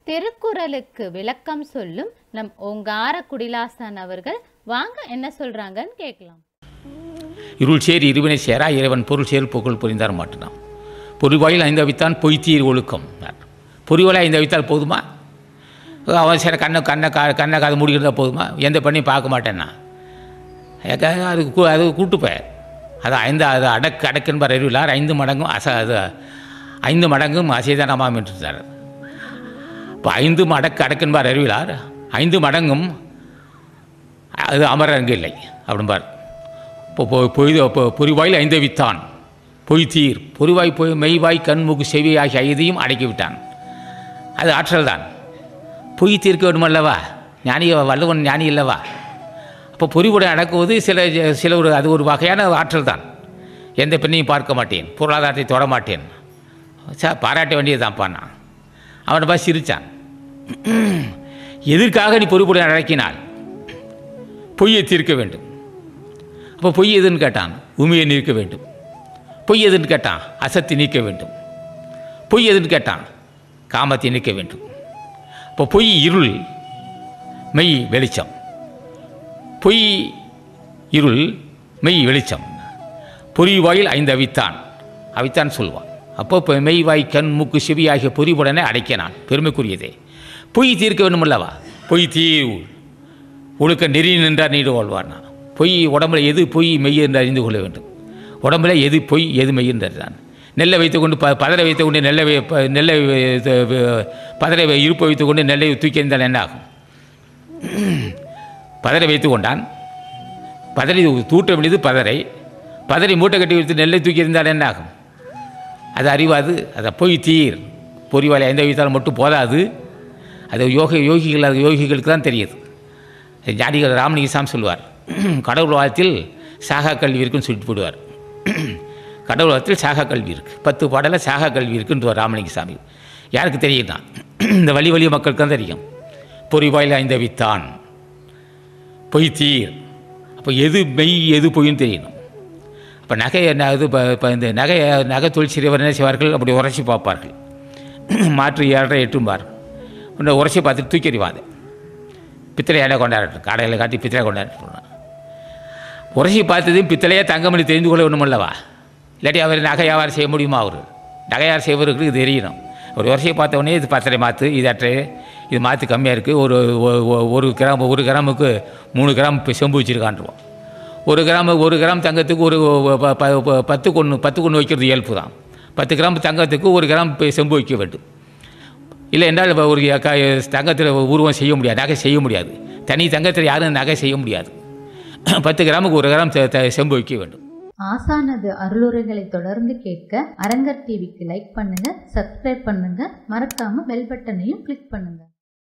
திருக்குறளுக்கு விளக்கம் சொல்லும் நம் ஓங்கார குடிலாசன் அவர்கள் வாங்க என்ன சொல்றாங்கன்னு கேட்கலாம் இருள் சேர் இருவினை சேரா இறைவன் பொருள் சேர் புகழ் புரிந்தார் மாட்டினான் பொறிவாயில் ஐந்தவித்தான் பொய்த்தீர் ஒழுக்கம் பொறிவாயில் ஐந்தவித்தால் போதுமா அவன் சரி கண்ணை கண்ணை கா கண்ணை காது மூடிக்கிறதா போதுமா எந்த பண்ணியும் பார்க்க மாட்டேன்னா ஏக்கா, அது கூ- அது கூட்டு போய் அது ஐந்து அது அடக்கு அடக்கென்பர் அறிவிலார் ஐந்து மடங்கும் அச அது ஐந்து மடங்கும் அசைதனமாம் என்றார் இப்போ ஐந்து அடக்கு அடக்கென்பார் அறிவிலார் ஐந்து மடங்கும் அது அமர அங்கு இல்லை அப்படிம்பார் இப்போ பொ- பொய் பொ- பொறிவாயில் ஐந்தவித்தான் பொய்த்தீர் பொறிவாய் பொய் மெய்வாய் கண் மூக்கு செவி ஆகிய ஐதையும் அடக்கிவிட்டான் அது ஆற்றல் தான் பொய் தீர்க்க வேண்டுமல்லவா ஞானி வல்லவன் ஞானி இல்லவா அப்போ பொறிவுடன் அடக்குவது சில சில ஒரு அது ஒரு வகையான ஆற்றல் தான் எந்த பெண்ணையும் பார்க்க மாட்டேன் பொருளாதாரத்தை தொட மாட்டேன் சார் பாராட்ட வேண்டியதுதான்ப்பா நான் அவனை பார்த்து சிரித்தான் எதற்காக நீ பொறுப்புடன் அடக்கினால் பொய்யை தீர்க்க வேண்டும் அப்போ பொய் எதுன்னு கேட்டான் உண்மையை நீக்க வேண்டும் பொய் எதுன்னு கேட்டான் அசத்தை நீக்க வேண்டும் பொய் எதுன்னு கேட்டான் காமத்தை நீக்க வேண்டும் இப்போ பொய் இருள் மெய் வெளிச்சம் பொய் இருள் மெய் வெளிச்சம் பொறிவாயில் ஐந்து அவித்தான் அவித்தான் சொல்வான் அப்போ இப்போ மெய்வாய் கண் மூக்கு செவி ஆகிய பொறிவுடனே அடைக்கினான் பெருமைக்குரியதே பொய் தீர்க்க வேண்டுமல்லவா பொய் தீர் ஒழுக்க நெறி நின்றார் நீடு வாழ்வானா பொய் உடம்புல எது பொய் மெய் என்று அறிந்து கொள்ள வேண்டும் உடம்புல எது பொய் எது மெய் என்றான் நெல்லை வைத்துக்கொண்டு ப பதரை வைத்துக்கொண்டு நெல்லை வை- ப- நெல்லை வை- இது, வி- பதரை வை- இருப்பை வைத்துக்கொண்டு நெல்லை தூக்கி எறிந்தால் என்ன ஆகும் பதரை வைத்து கொண்டான் பதரை தூட்ட வேண்டியது பதரை பதரை மூட்டை கட்டி வைத்து நெல்லை தூக்கி எறிந்தால் என்ன ஆகும் அது அறிவாது அதை பொய் தீர் பொறிவாளை எந்த வைத்தாலும் மட்டும் போதாது அது யோக யோகிகள் அது யோகிகளுக்கு தான் தெரியுது ஞானிகள் ராமலிங்கசாமி சொல்லுவார் கடவுள் வாழ்த்தில் சாகா கல்வி இருக்குன்னு சொல்லிட்டு போடுவார் கடவுள் வாழ்த்தில் சாகா கல்வி இருக்குது பத்து பாடலில் சாகா கல்வி இருக்குன்றார் ராமலிங்கசாமி யாருக்கு தெரியும்னா இந்த வழி வழி மக்களுக்கு தான் தெரியும் பொறிவாயில் ஐந்த வித்தான் பொய் தீர் அப்போ எது மெய் எது பொய்ன்னு தெரியணும் அப்போ நகை என்ன இது இப்போ இப்போ இந்த நகை நகை தொழில் செய்கிறவர் என்ன செய்வார்கள் அப்படி உரைச்சி பார்ப்பார்கள் மாற்று ஏழரை எட்டும்பார் உன்னை உரைச்சி பார்த்துட்டு தூக்கி எறிவாங்க பித்தளை ஏடை கொண்டாடட்டும் கடையில் காட்டி பித்தளை கொண்டாடட்டும் உரைச்சி பார்த்ததையும் பித்தளையே தங்கமணி தெரிந்து கொள்ள வேணும் அல்லவா இல்லாட்டி அவர் நகை வியாபாரம் செய்ய முடியுமா அவர் நகை வியாபாரம் செய்வர்களுக்கு இது தெரியணும் ஒரு உரைச்சியை பார்த்த உடனே இது பத்தரை மாற்று இது அற்றை இது மாற்று கம்மியாக இருக்குது ஒரு ஒ- ஒ- ஒரு கிராம் ஒரு கிராமுக்கு மூணு கிராம் இப்போ செம்பு வச்சுருக்கான்ருவோம் ஒரு கிராம் ஒரு கிராம் தங்கத்துக்கு ஒரு ப- ப- ப- பத்து கொன்று பத்து கொன்று வைக்கிறது இயல்பு தான் பத்து கிராம் தங்கத்துக்கு ஒரு கிராம் இப்போ செம்பு வைக்க வேண்டும் இல்லை என்றால் இப்ப ஒரு க தங்கத்தில் உருவம் செய்ய முடியாது நகை செய்ய முடியாது தனி தங்கத்தில் யாரும் நகை செய்ய முடியாது பத்து கிராமுக்கு ஒரு கிராம் செ- த- செம்பு வைக்க வேண்டும் ஆசானது அருளுரைகளை தொடர்ந்து கேட்க அரங்கர் டிவிக்கு லைக் பண்ணுங்க சப்ஸ்கிரைப் பண்ணுங்க மறக்காம பெல் பட்டனையும் கிளிக் பண்ணுங்க